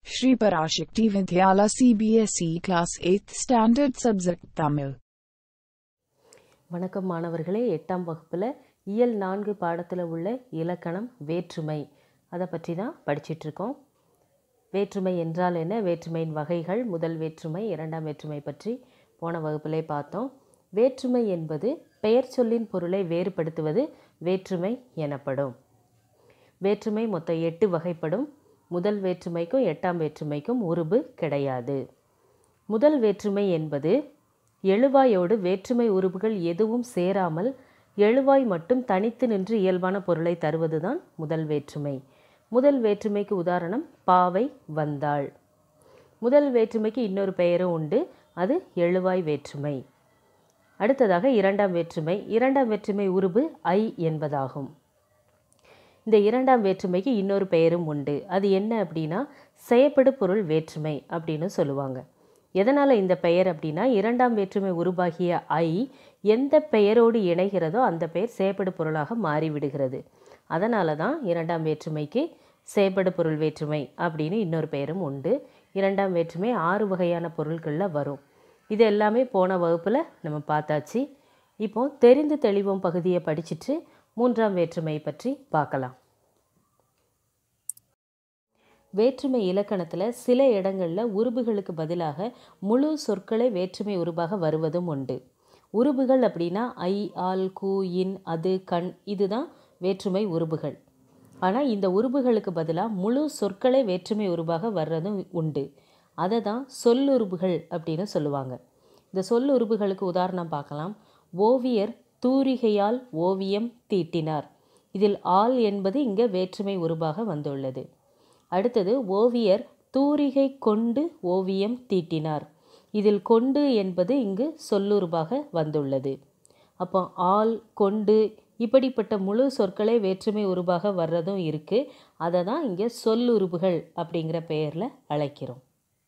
Shri Parashakti Vidyala CBSE Class 8th Standard Subject Tamil வணக்கம் மாணவர்களே எட்டாம் வகுப்பில் இயல் நான்கு பாடத்தில் உள்ள இலக்கணம் வேற்றுமை அதை பற்றி தான் படிச்சிட்ருக்கோம் வேற்றுமை என்றால் என்ன வேற்றுமையின் வகைகள் முதல் வேற்றுமை இரண்டாம் வேற்றுமை பற்றி போன வகுப்பிலே பார்த்தோம் வேற்றுமை என்பது பெயர் சொல்லின் பொருளை வேறுபடுத்துவது வேற்றுமை எனப்படும் வேற்றுமை மொத்தம் எட்டு வகைப்படும் முதல் வேற்றுமைக்கும் எட்டாம் வேற்றுமைக்கும் உருபு கிடையாது முதல் வேற்றுமை என்பது எழுவாயோடு வேற்றுமை உருபுகள் எதுவும் சேராமல் எழுவாய் மட்டும் தனித்து நின்று இயல்பான பொருளை தருவதுதான் முதல் வேற்றுமை முதல் வேற்றுமைக்கு உதாரணம் பாவை வந்தாள் முதல் வேற்றுமைக்கு இன்னொரு பெயரும் உண்டு அது எழுவாய் வேற்றுமை அடுத்ததாக இரண்டாம் வேற்றுமை இரண்டாம் வேற்றுமை உருபு ஐ என்பதாகும் இந்த இரண்டாம் வேற்றுமைக்கு இன்னொரு பெயரும் உண்டு அது என்ன அப்படின்னா செயப்படு பொருள் வேற்றுமை அப்படின்னு சொல்லுவாங்க எதனால் இந்த பெயர் அப்படின்னா இரண்டாம் வேற்றுமை உருவாகிய ஐ எந்த பெயரோடு இணைகிறதோ அந்த பெயர் செயப்படு பொருளாக மாறிவிடுகிறது அதனால தான் இரண்டாம் வேற்றுமைக்கு செயப்படு பொருள் வேற்றுமை அப்படின்னு இன்னொரு பெயரும் உண்டு இரண்டாம் வேற்றுமை ஆறு வகையான பொருள்களில் வரும் இது எல்லாமே போன வகுப்பில் நம்ம பார்த்தாச்சு இப்போ தெரிந்து தெளிவோம் பகுதியை படிச்சுட்டு மூன்றாம் வேற்றுமை பற்றி பார்க்கலாம் வேற்றுமை இலக்கணத்தில் சில இடங்களில் உருபுகளுக்கு பதிலாக முழு சொற்களை வேற்றுமை உருபாக வருவதும் உண்டு உருபுகள் அப்படின்னா ஐ ஆல் கூ இன் அது கண் இதுதான் வேற்றுமை உருபுகள் ஆனால் இந்த உருபுகளுக்கு பதிலாக முழு சொற்களை வேற்றுமை உருபாக வர்றதும் உண்டு அதை தான் சொல்லுருபுகள் அப்படின்னு சொல்லுவாங்க இந்த சொல்லுருபுகளுக்கு உதாரணம் பார்க்கலாம் ஓவியர் தூரிகையால் ஓவியம் தீட்டினார் இதில் ஆள் என்பது இங்கே வேற்றுமை உருபாக வந்துள்ளது அடுத்தது ஓவியர் தூரிகை கொண்டு ஓவியம் தீட்டினார் இதில் கொண்டு என்பது இங்கு சொல்லுருபாக வந்துள்ளது அப்போ ஆள் கொண்டு இப்படிப்பட்ட முழு சொற்களே வேற்றுமை உருபாக வர்றதும் இருக்குது அதை தான் இங்கே சொல்லுருபுகள் அப்படிங்கிற பெயரில் அழைக்கிறோம்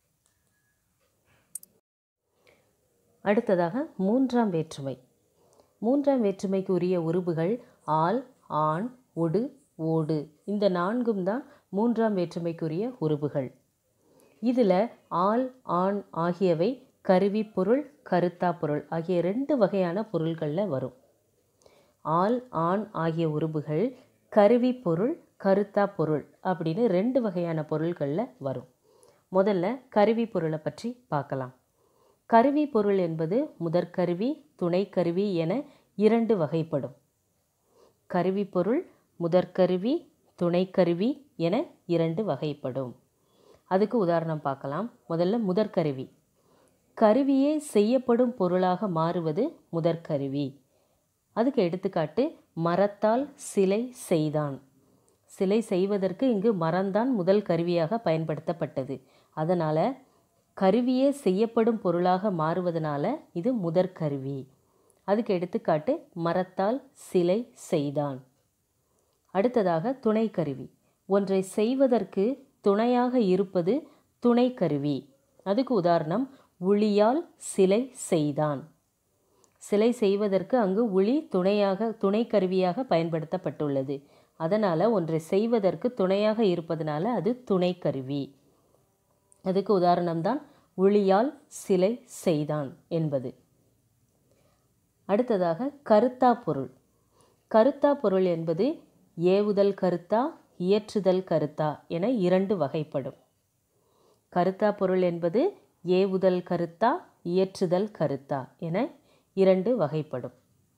அடுத்ததாக மூன்றாம் வேற்றுமை மூன்றாம் வேற்றுமைக்கு உரிய உருபுகள் ஆள் ஆண் ஒடு ஓடு இந்த நான்கும் தான் மூன்றாம் வேற்றுமைக்குரிய உருபுகள் இதில் ஆள் ஆண் ஆகியவை கருவி பொருள் கருத்தா பொருள் ஆகிய ரெண்டு வகையான பொருள்களில் வரும் ஆள் ஆண் ஆகிய உருபுகள் கருவி பொருள் கருத்தா பொருள் அப்படின்னு ரெண்டு வகையான பொருள்களில் வரும் முதல்ல கருவி பொருளை பற்றி பார்க்கலாம் கருவி பொருள் என்பது முதற்கருவி துணைக்கருவி என இரண்டு வகைப்படும் கருவி பொருள் முதற்கருவி துணைக்கருவி என இரண்டு வகைப்படும் அதுக்கு உதாரணம் பார்க்கலாம் முதல்ல முதற்கருவி கருவியே செய்யப்படும் பொருளாக மாறுவது முதற்கருவி அதுக்கு எடுத்துக்காட்டு மரத்தால் சிலை செய்தான் சிலை செய்வதற்கு இங்கு மரம்தான் முதல் கருவியாக பயன்படுத்தப்பட்டது அதனால் கருவியே செய்யப்படும் பொருளாக மாறுவதனால இது முதற்கருவி அதுக்கு எடுத்துக்காட்டு மரத்தால் சிலை செய்தான் அடுத்ததாக துணைக்கருவி ஒன்றை செய்வதற்கு துணையாக இருப்பது துணைக்கருவி அதுக்கு உதாரணம் உளியால் சிலை செய்தான் சிலை செய்வதற்கு அங்கு உளி துணையாக துணைக்கருவியாக பயன்படுத்தப்பட்டுள்ளது அதனால் ஒன்றை செய்வதற்கு துணையாக இருப்பதனால அது துணைக்கருவி அதுக்கு உதாரணம்தான் உளியால் சிலை செய்தான் என்பது அடுத்ததாக கருத்தா பொருள் கருத்தா பொருள் என்பது ஏவுதல் கருத்தா இயற்றுதல் கருத்தா என இரண்டு வகைப்படும் கருத்தா பொருள் என்பது ஏவுதல் கருத்தா இயற்றுதல் கருத்தா என இரண்டு வகைப்படும்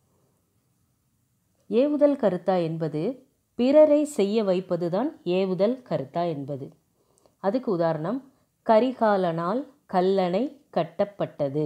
ஏவுதல் கருத்தா என்பது பிறரை செய்ய வைப்பதுதான் ஏவுதல் கருத்தா என்பது அதுக்கு உதாரணம் கரிகாலனால் கல்லணை கட்டப்பட்டது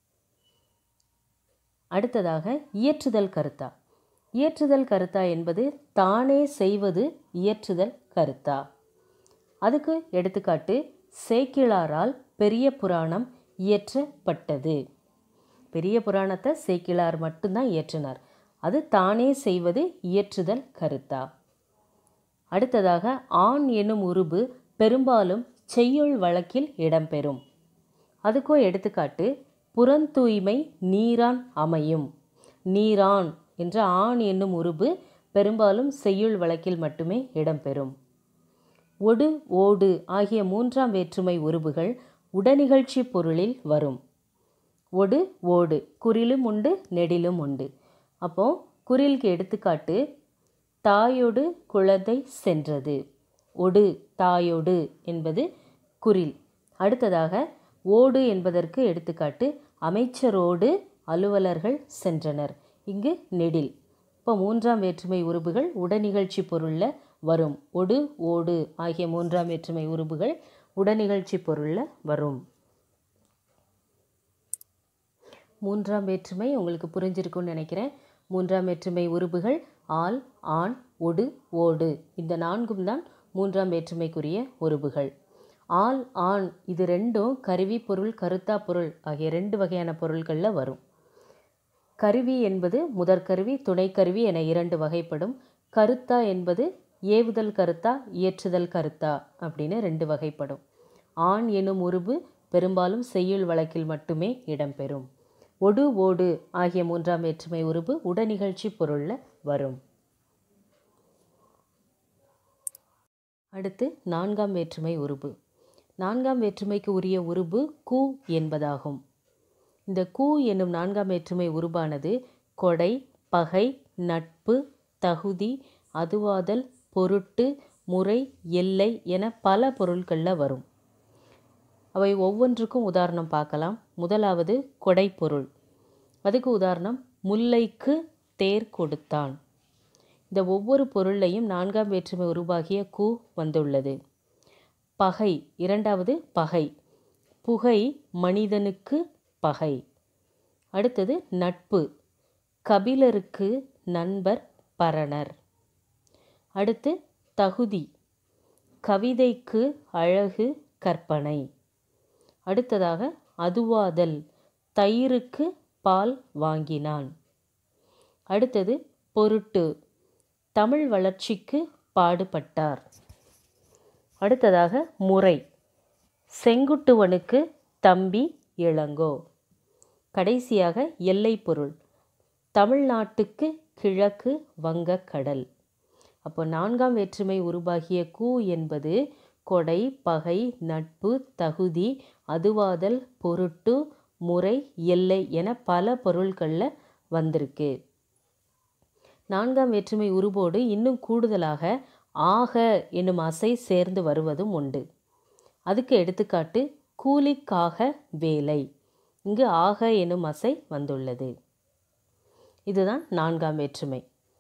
அடுத்ததாக இயற்றுதல் கருத்தா இயற்றுதல் கருத்தா என்பது தானே செய்வது இயற்றுதல் கருத்தா அதுக்கு எடுத்துக்காட்டு சேக்கிழாரால் பெரிய புராணம் இயற்றப்பட்டது பெரிய புராணத்தை சேக்கிழார் மட்டும்தான் இயற்றினார் அது தானே செய்வது இயற்றுதல் கருத்தா அடுத்ததாக ஆண் என்னும் உருபு பெரும்பாலும் செய்யுள் வழக்கில் இடம்பெறும் அதுக்கும் எடுத்துக்காட்டு புறந்தூய்மை நீரான் அமையும் நீரான் என்ற ஆண் என்னும் உருபு பெரும்பாலும் செய்யுள் வழக்கில் மட்டுமே இடம்பெறும் ஒடு ஓடு ஆகிய மூன்றாம் வேற்றுமை உருபுகள் உடனிகழ்ச்சி பொருளில் வரும் ஒடு ஓடு குறிலும் உண்டு நெடிலும் உண்டு அப்போ குறிலுக்கு எடுத்துக்காட்டு தாயொடு குழந்தை சென்றது ஒடு தாயொடு என்பது குறில் அடுத்ததாக ஓடு என்பதற்கு எடுத்துக்காட்டு அமைச்சரோடு அலுவலர்கள் சென்றனர் இங்கு நெடில் இப்போ மூன்றாம் வேற்றுமை உருபுகள் உடனிகழ்ச்சி பொருளில் வரும் ஒடு ஓடு ஆகிய மூன்றாம் வேற்றுமை உருபுகள் உடனிகழ்ச்சி பொருளில் வரும் மூன்றாம் வேற்றுமை உங்களுக்கு புரிஞ்சிருக்கும்னு நினைக்கிறேன் மூன்றாம் வேற்றுமை உருபுகள் ஆல் ஆண் ஒடு ஓடு இந்த நான்கும் தான் மூன்றாம் வேற்றுமைக்குரிய உருபுகள் ஆல் ஆண் இது ரெண்டும் கருவி பொருள் கருத்தா பொருள் ஆகிய ரெண்டு வகையான பொருள்களில் வரும் கருவி என்பது முதற்கருவி துணைக்கருவி என இரண்டு வகைப்படும் கருத்தா என்பது ஏவுதல் கருத்தா இயற்றுதல் கருத்தா அப்படின்னு ரெண்டு வகைப்படும் ஆண் எனும் உருபு பெரும்பாலும் செய்யுள் வழக்கில் மட்டுமே இடம்பெறும் ஒடு ஓடு ஆகிய மூன்றாம் வேற்றுமை உருபு உடனிகழ்ச்சி பொருளில் வரும் அடுத்து நான்காம் வேற்றுமை உருபு நான்காம் வேற்றுமைக்கு உரிய உருபு கு என்பதாகும் இந்த கு என்னும் நான்காம் வேற்றுமை உருபானது கொடை பகை நட்பு தகுதி அதுவாதல் பொருட்டு முறை எல்லை என பல பொருட்களில் வரும் அவை ஒவ்வொன்றுக்கும் உதாரணம் பார்க்கலாம் முதலாவது கொடை பொருள் அதுக்கு உதாரணம் முல்லைக்கு தேர் கொடுத்தான் இந்த ஒவ்வொரு பொருளையும் நான்காம் வேற்றுமை உருவாகிய கு வந்துள்ளது பகை இரண்டாவது பகை புகை மனிதனுக்கு பகை அடுத்தது நட்பு கபிலருக்கு நண்பர் பரணர் அடுத்து தகுதி கவிதைக்கு அழகு கற்பனை அடுத்ததாக அதுவாதல் தயிருக்கு பால் வாங்கினான் அடுத்தது பொருட்டு தமிழ் வளர்ச்சிக்கு பாடுபட்டார் அடுத்ததாக முறை செங்குட்டுவனுக்கு தம்பி இளங்கோ கடைசியாக எல்லை பொருள் தமிழ்நாட்டுக்கு கிழக்கு வங்கக்கடல் அப்போ நான்காம் வேற்றுமை உருவாகிய கூ என்பது கொடை பகை நட்பு தகுதி அதுவாதல் பொருட்டு முறை எல்லை என பல பொருள்களில் வந்திருக்கு நான்காம் வேற்றுமை உருவோடு இன்னும் கூடுதலாக ஆக என்னும் அசை சேர்ந்து வருவதும் உண்டு அதுக்கு எடுத்துக்காட்டு கூலிக்காக வேலை இங்கு ஆக எனும் அசை வந்துள்ளது இதுதான் நான்காம் வேற்றுமை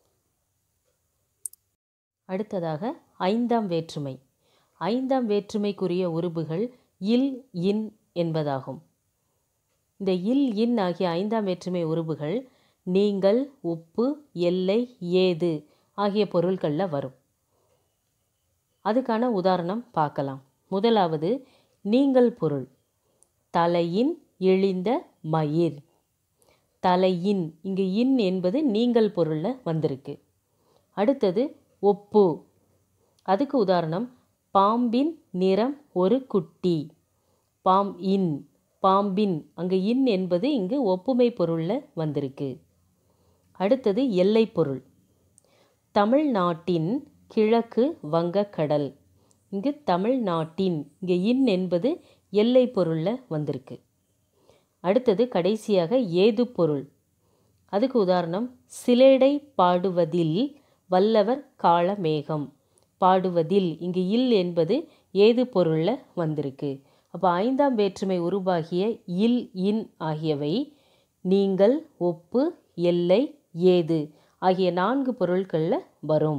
அடுத்ததாக ஐந்தாம் வேற்றுமை ஐந்தாம் வேற்றுமைக்குரிய உருபுகள் இல் இன் என்பதாகும் இந்த இல் இன் ஆகிய ஐந்தாம் வேற்றுமை உருபுகள் நீங்கள் உப்பு எல்லை ஏது ஆகிய பொருள்களில் வரும் அதுக்கான உதாரணம் பார்க்கலாம் முதலாவது நீங்கள் பொருள் தலையின் இழிந்த மயிர் தலையின் இங்கு இன் என்பது நீங்கள் பொருளில் வந்திருக்கு அடுத்தது ஒப்பு அதுக்கு உதாரணம் பாம்பின் நிறம் ஒரு குட்டி பாம் இன் பாம்பின் அங்கு இன் என்பது இங்கு ஒப்புமை பொருளில் வந்திருக்கு அடுத்தது எல்லை பொருள் தமிழ்நாட்டின் கிழக்கு வங்கக்கடல் இங்கு தமிழ்நாட்டின் இங்கே இன் என்பது எல்லை பொருளில் வந்திருக்கு அடுத்தது கடைசியாக ஏது பொருள் அதுக்கு உதாரணம் சிலேடை பாடுவதில் வல்லவர் காளமேகம் பாடுவதில் இங்கு இல் என்பது ஏது பொருளில் வந்திருக்கு அப்போ ஐந்தாம் வேற்றுமை உருவாகிய இல் இன் ஆகியவை நீங்கள் ஒப்பு எல்லை ஏது ஆகிய நான்கு பொருட்களில் வரும்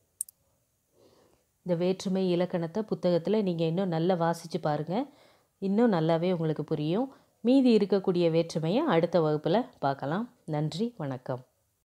இந்த வேற்றுமை இலக்கணத்தை புத்தகத்தில் நீங்கள் இன்னும் நல்லா வாசித்து பாருங்கள் இன்னும் நல்லாவே உங்களுக்கு புரியும் மீதி இருக்கக்கூடிய வேற்றுமையை அடுத்த வகுப்பில் பார்க்கலாம் நன்றி வணக்கம்